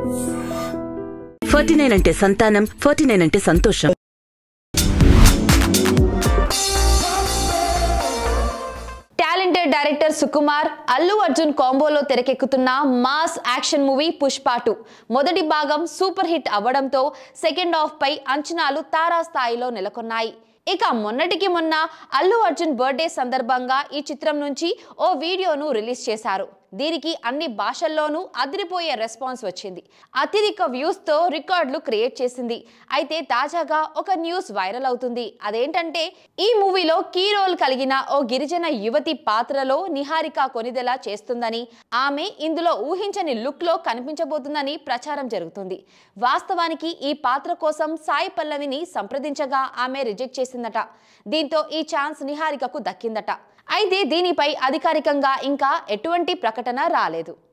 forty nine అంటే సంతానం forty nine అంటే సంతోషం టాలెంటెడ్ డైరెక్టర్ సుకుమార్ అల్లు అర్జున్ కాంబోలో తెరకెక్కుతున్న mass action movie Pushpa two మొదటి భాగం సూపర్ హిట్ అవ్వడంతో సెకండ్ హాఫ్ పై అంచనాలు తారాస్థాయిలో నెలకొన్నాయి ఇక మొన్నటికి మొన్న అల్లు అర్జున్ బర్త్డే సందర్భంగా ఈ చిత్రం నుంచి ఓ వీడియోను రిలీజ్ చేశారు దీనికి అన్ని భాషల్లోనూ అదిరిపోయే రెస్పాన్స్ వచ్చింది అత్యధిక వ్యూస్ తో రికార్డులు క్రియేట్ చేసింది అయితే తాజాగా ఒక న్యూస్ వైరల్ అవుతుంది అదేంటంటే ఈ మూవీలో కీ రోల్ కలిగిన ఓ గిరిజన యువతి పాత్రలో నిహారిక కొనిదెల చేస్తుందని ఆమె ఇందులో ఊహించని లుక్ లో కనిపించబోతుందని ప్రచారం జరుగుతుంది వాస్తవానికి ఈ పాత్ర కోసం సాయి పల్లవిని సంప్రదించగా ఆమె రిజెక్ట్ చేసిందట దీంతో ఈ ఛాన్స్ నిహారికకు దక్కిందట అయితే దీనిపై అధికారికంగా ఇంకా ఎటువంటి ప్రకటన రాలేదు